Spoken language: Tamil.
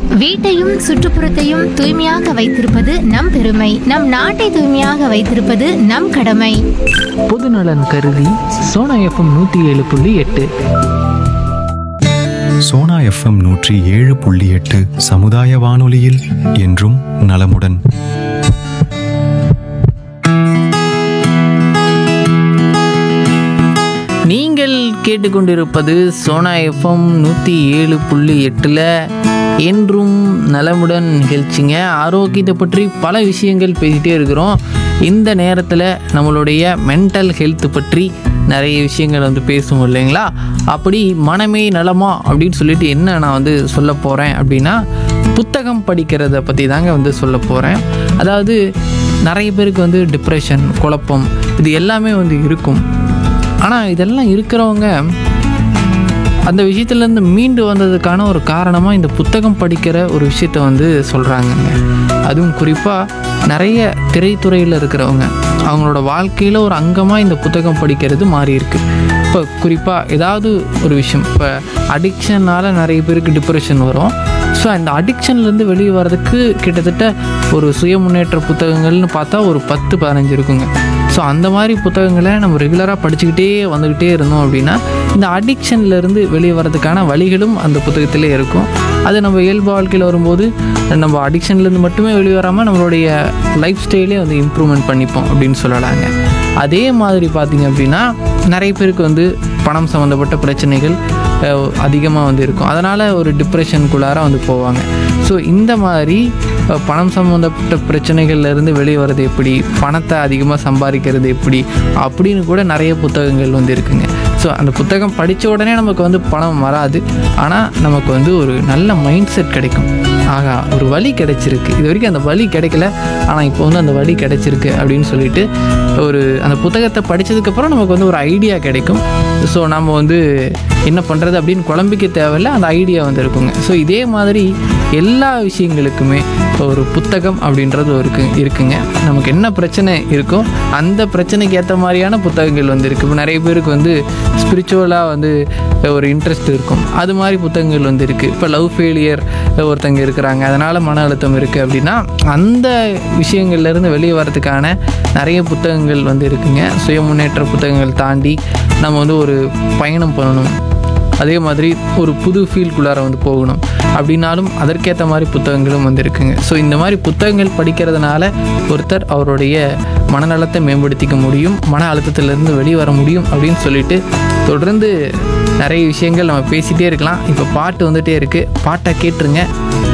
வீட்டையும் சுற்றுப்புறத்தையும் தூய்மையாக வைத்திருப்பது நம் பெருமை நம் நாட்டை தூய்மையாக வைத்திருப்பது நம் கடமை பொதுநலன் கருதி சோனா எஃப்எம் நூற்றி ஏழு புள்ளி எட்டு சோனா எஃப்எம் நூற்றி ஏழு புள்ளி எட்டு சமுதாய வானொலியில் என்றும் நலமுடன் நீங்கள் கேட்டுக்கொண்டிருப்பது சோனா எஃப்எம் நூற்றி ஏழு புள்ளி எட்டில் என்றும் நலமுடன் நிகழ்ச்சிங்க ஆரோக்கியத்தை பற்றி பல விஷயங்கள் பேசிகிட்டே இருக்கிறோம் இந்த நேரத்தில் நம்மளுடைய மென்டல் ஹெல்த் பற்றி நிறைய விஷயங்கள் வந்து பேசுவோம் இல்லைங்களா அப்படி மனமே நலமா அப்படின்னு சொல்லிட்டு என்ன நான் வந்து சொல்ல போகிறேன் அப்படின்னா புத்தகம் படிக்கிறத பற்றி தாங்க வந்து சொல்ல போகிறேன் அதாவது நிறைய பேருக்கு வந்து டிப்ரெஷன் குழப்பம் இது எல்லாமே வந்து இருக்கும் ஆனால் இதெல்லாம் இருக்கிறவங்க அந்த விஷயத்துலேருந்து மீண்டு வந்ததுக்கான ஒரு காரணமாக இந்த புத்தகம் படிக்கிற ஒரு விஷயத்த வந்து சொல்கிறாங்கங்க அதுவும் குறிப்பாக நிறைய திரைத்துறையில் இருக்கிறவங்க அவங்களோட வாழ்க்கையில் ஒரு அங்கமாக இந்த புத்தகம் படிக்கிறது மாறி இருக்கு இப்போ குறிப்பாக ஏதாவது ஒரு விஷயம் இப்போ அடிக்ஷனால் நிறைய பேருக்கு டிப்ரெஷன் வரும் ஸோ அந்த அடிக்ஷன்லேருந்து வெளியே வர்றதுக்கு கிட்டத்தட்ட ஒரு சுய முன்னேற்ற புத்தகங்கள்னு பார்த்தா ஒரு பத்து பதினஞ்சு இருக்குங்க ஸோ அந்த மாதிரி புத்தகங்களை நம்ம ரெகுலராக படிச்சுக்கிட்டே வந்துக்கிட்டே இருந்தோம் அப்படின்னா இந்த அடிக்ஷன்லேருந்து வெளியே வர்றதுக்கான வழிகளும் அந்த புத்தகத்திலே இருக்கும் அது நம்ம இயல்பு வாழ்க்கையில் வரும்போது நம்ம அடிக்ஷன்லேருந்து மட்டுமே வெளியே வராமல் நம்மளுடைய லைஃப் ஸ்டைலே வந்து இம்ப்ரூவ்மெண்ட் பண்ணிப்போம் அப்படின்னு சொல்லலாங்க அதே மாதிரி பார்த்தீங்க அப்படின்னா நிறைய பேருக்கு வந்து பணம் சம்மந்தப்பட்ட பிரச்சனைகள் அதிகமாக வந்து இருக்கும் அதனால் ஒரு டிப்ரெஷனுக்குள்ளார வந்து போவாங்க ஸோ இந்த மாதிரி அஹ், பணம் சம்மந்தப்பட்ட பிரச்சனைகள்ல இருந்து வெளியே வர்றது எப்படி பணத்தை அதிகமாக சம்பாதிக்கிறது எப்படி அப்படின்னு கூட நிறைய புத்தகங்கள் வந்து இருக்குங்க ஸோ அந்த புத்தகம் படித்த உடனே நமக்கு வந்து பணம் வராது ஆனால் நமக்கு வந்து ஒரு நல்ல மைண்ட் செட் கிடைக்கும் ஆகா ஒரு வழி கிடைச்சிருக்கு இது வரைக்கும் அந்த வழி கிடைக்கல ஆனால் இப்போ வந்து அந்த வழி கிடைச்சிருக்கு அப்படின்னு சொல்லிட்டு ஒரு அந்த புத்தகத்தை படித்ததுக்கப்புறம் நமக்கு வந்து ஒரு ஐடியா கிடைக்கும் ஸோ நம்ம வந்து என்ன பண்ணுறது அப்படின்னு குழம்பிக்க தேவையில்ல அந்த ஐடியா வந்து இருக்குங்க ஸோ இதே மாதிரி எல்லா விஷயங்களுக்குமே ஒரு புத்தகம் அப்படின்றது ஒரு இருக்கு இருக்குங்க நமக்கு என்ன பிரச்சனை இருக்கோ அந்த பிரச்சனைக்கு ஏற்ற மாதிரியான புத்தகங்கள் வந்து இருக்குது இப்போ நிறைய பேருக்கு வந்து ஸ்பிரிச்சுவலாக வந்து ஒரு இன்ட்ரெஸ்ட் இருக்கும் அது மாதிரி புத்தகங்கள் வந்து இருக்குது இப்போ லவ் ஃபெயிலியர் ஒருத்தங்க இருக்கிறாங்க அதனால் மன அழுத்தம் இருக்குது அப்படின்னா அந்த விஷயங்கள்லேருந்து வெளியே வரதுக்கான நிறைய புத்தகங்கள் வந்து இருக்குங்க சுய முன்னேற்ற புத்தகங்கள் தாண்டி நம்ம வந்து ஒரு பயணம் பண்ணணும் அதே மாதிரி ஒரு புது ஃபீல்குள்ளார வந்து போகணும் அப்படின்னாலும் அதற்கேற்ற மாதிரி புத்தகங்களும் வந்து இருக்குங்க ஸோ இந்த மாதிரி புத்தகங்கள் படிக்கிறதுனால ஒருத்தர் அவருடைய மனநலத்தை மேம்படுத்திக்க முடியும் மன அழுத்தத்திலிருந்து வெளியே வர முடியும் அப்படின்னு சொல்லிட்டு தொடர்ந்து நிறைய விஷயங்கள் நம்ம பேசிகிட்டே இருக்கலாம் இப்போ பாட்டு வந்துகிட்டே இருக்குது பாட்டை கேட்டுருங்க